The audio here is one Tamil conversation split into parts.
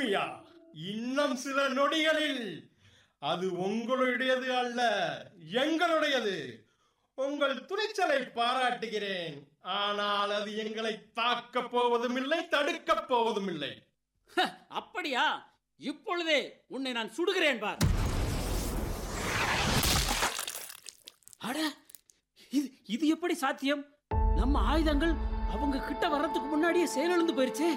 பூமியா இன்னும் சில நொடிகளில் அது உங்களுடையது அல்ல எங்களுடையது உங்கள் துணிச்சலை பாராட்டுகிறேன் ஆனால் அது எங்களை தாக்கப் போவதும் இல்லை தடுக்கப் போவதும் இல்லை ஹ, அப்படியா இப்பொழுதே உன்னை நான் சுடுகிறேன் பார் அட இது இது எப்படி சாத்தியம் நம்ம ஆயுதங்கள் அவங்க கிட்ட வர்றதுக்கு முன்னாடியே செயலிழந்து போயிருச்சே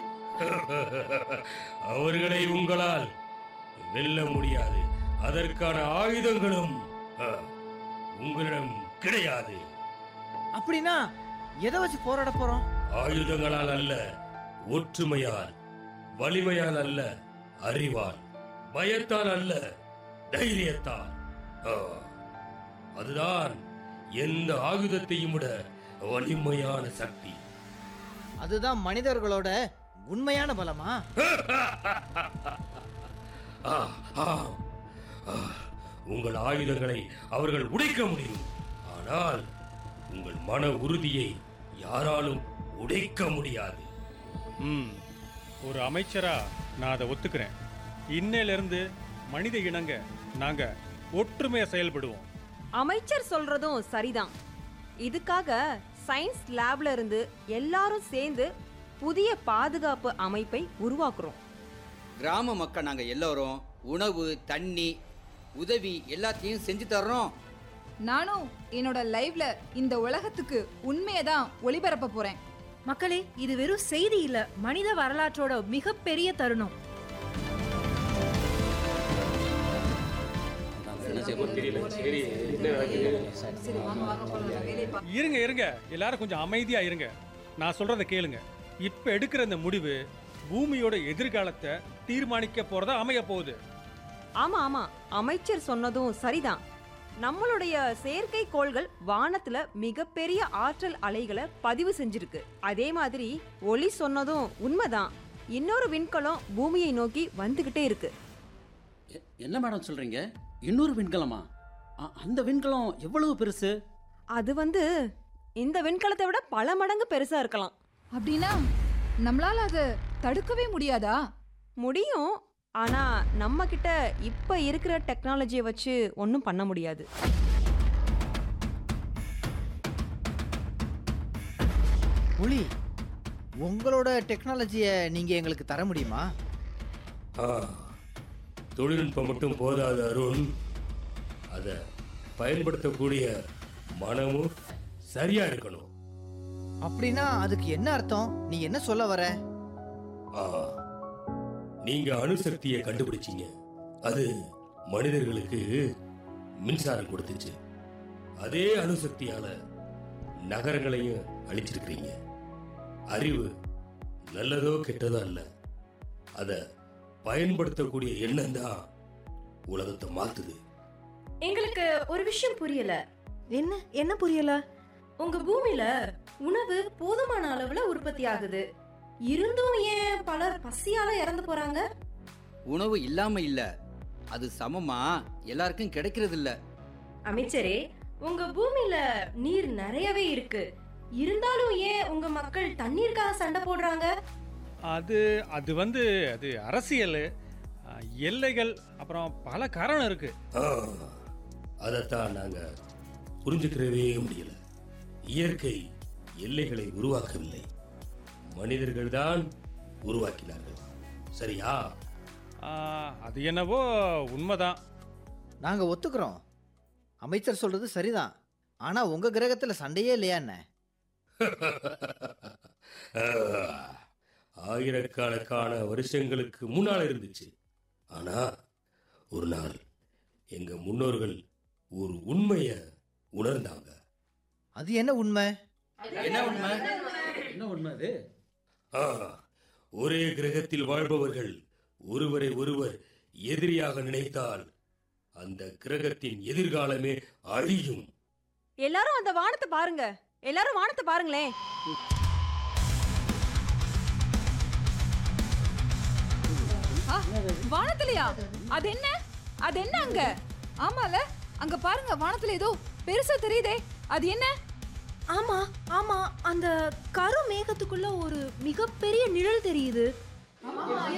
அவர்களை உங்களால் வெல்ல முடியாது அதற்கான ஆயுதங்களும் அ, உங்களிடம் கிடையாது அப்படின்னா எதை வச்சு போராட போறோம் ஆயுதங்களால் அல்ல ஒற்றுமையால் வலிமையால் அல்ல அறிவால் பயத்தால் அல்ல தைரியத்தால் ஆ, அதுதான் எந்த ஆயுதத்தையும் விட வலிமையான சக்தி அதுதான் மனிதர்களோட உண்மையான பலமா ஆ, ஆம். ஆ, உங்கள் ஆயுதங்களை அவர்கள் உடைக்க முடியும் ஆனால் உங்கள் மன உறுதியை யாராலும் உடைக்க முடியாது ம் ஒரு அமைச்சரா நான் அதை ஒத்துக்கிறேன் இன்னையிலிருந்து மனித இனங்க நாங்க ஒற்றுமையா செயல்படுவோம் அமைச்சர் சொல்றதும் சரிதான் இதுக்காக சயின்ஸ் லேப்ல இருந்து எல்லாரும் சேர்ந்து புதிய பாதுகாப்பு அமைப்பை உருவாக்குறோம் கிராம மக்கள் நாங்கள் எல்லோரும் உணவு தண்ணி உதவி எல்லாத்தையும் செஞ்சு தர்றோம் நானும் என்னோட லைவ்ல இந்த உலகத்துக்கு உண்மையை தான் ஒளிபரப்ப போறேன் மக்களே இது வெறும் செய்தி இல்ல மனித வரலாற்றோட மிகப்பெரிய தருணம் இருங்க இருங்க எல்லாரும் கொஞ்சம் அமைதியா இருங்க நான் சொல்றத கேளுங்க இப்ப எடுக்கிற இந்த முடிவு பூமியோட எதிர்காலத்தை தீர்மானிக்க போறதா அமைய போகுது ஆமா ஆமா அமைச்சர் சொன்னதும் சரிதான் நம்மளுடைய செயற்கைக்கோள்கள் வானத்துல மிகப்பெரிய ஆற்றல் அலைகளை பதிவு செஞ்சிருக்கு அதே மாதிரி ஒளி சொன்னதும் உண்மைதான் இன்னொரு விண்கலம் பூமியை நோக்கி வந்துகிட்டே இருக்கு எ- என்ன மேடம் சொல்றீங்க இன்னொரு விண்கலமா அ- அந்த விண்கலம் எவ்வளவு பெருசு அது வந்து இந்த விண்கலத்தை விட பல மடங்கு பெருசா இருக்கலாம் அப்படின்னா நம்மளால அதை தடுக்கவே முடியாதா முடியும் ஆனா நம்ம கிட்ட இப்ப இருக்கிற டெக்னாலஜியை வச்சு ஒன்றும் பண்ண முடியாது புலி உங்களோட டெக்னாலஜியை நீங்க எங்களுக்கு தர முடியுமா ஆ, தொழில்நுட்பம் மட்டும் போதாது அருண் அதை பயன்படுத்தக்கூடிய மனமும் சரியா இருக்கணும் அப்படின்னா அதுக்கு என்ன அர்த்தம் நீ என்ன சொல்ல வர ஆ, நீங்க அணுசக்தியை கண்டுபிடிச்சீங்க அது மனிதர்களுக்கு மின்சாரம் கொடுத்துச்சு அதே அணுசக்தியால நகரங்களையும் அழிச்சிருக்கிறீங்க அறிவு நல்லதோ கெட்டதோ அல்ல அத பயன்படுத்தக்கூடிய எண்ணம் தான் உலகத்தை மாத்துது எங்களுக்கு ஒரு விஷயம் புரியல என்ன என்ன புரியல உங்க பூமியில உணவு போதுமான அளவுல உற்பத்தி ஆகுது இருந்தும் ஏன் பலர் பசியால இறந்து போறாங்க உணவு இல்லாம இல்ல அது சமமா எல்லாருக்கும் கிடைக்கிறது இல்ல அமைச்சரே உங்க பூமியில நீர் நிறையவே இருக்கு இருந்தாலும் ஏன் உங்க மக்கள் தண்ணீருக்காக சண்டை போடுறாங்க அது அது வந்து அது அரசியல் ஆ, எல்லைகள் அப்புறம் பல காரணம் இருக்கு ஆ, அதைத்தான் நாங்க புரிஞ்சுக்கிறவே முடியல இயற்கை எல்லைகளை உருவாக்கவில்லை மனிதர்கள் தான் உருவாக்கினார்கள் சரியா ஆ, அது என்னவோ உண்மைதான் நாங்க ஒத்துக்கிறோம் அமைச்சர் சொல்றது சரிதான் ஆனா உங்க கிரகத்துல சண்டையே இல்லையா என்ன ஆ, ஆயிரக்கணக்கான வருஷங்களுக்கு முன்னால் இருந்துச்சு ஆனா ஒரு நாள் எங்க முன்னோர்கள் ஒரு உண்மைய உணர்ந்தாங்க அது என்ன உண்மை என்ன உண்மை என்ன உண்மை அது ஆ, ஒரே கிரகத்தில் வாழ்பவர்கள் ஒருவரை ஒருவர் எதிரியாக நினைத்தால் அந்த கிரகத்தின் எதிர்காலமே அழியும் எல்லாரும் அந்த வானத்தை பாருங்க எல்லாரும் வானத்தை பாருங்களேன் ஆ, வானத்திலயா அது என்ன அது என்ன அங்க ஆமால அங்க பாருங்க வானத்துல ஏதோ பெருசா தெரியுதே அது என்ன ஆமா ஆமா அந்த கரு மேகத்துக்குள்ள ஒரு மிகப்பெரிய நிழல் தெரியுது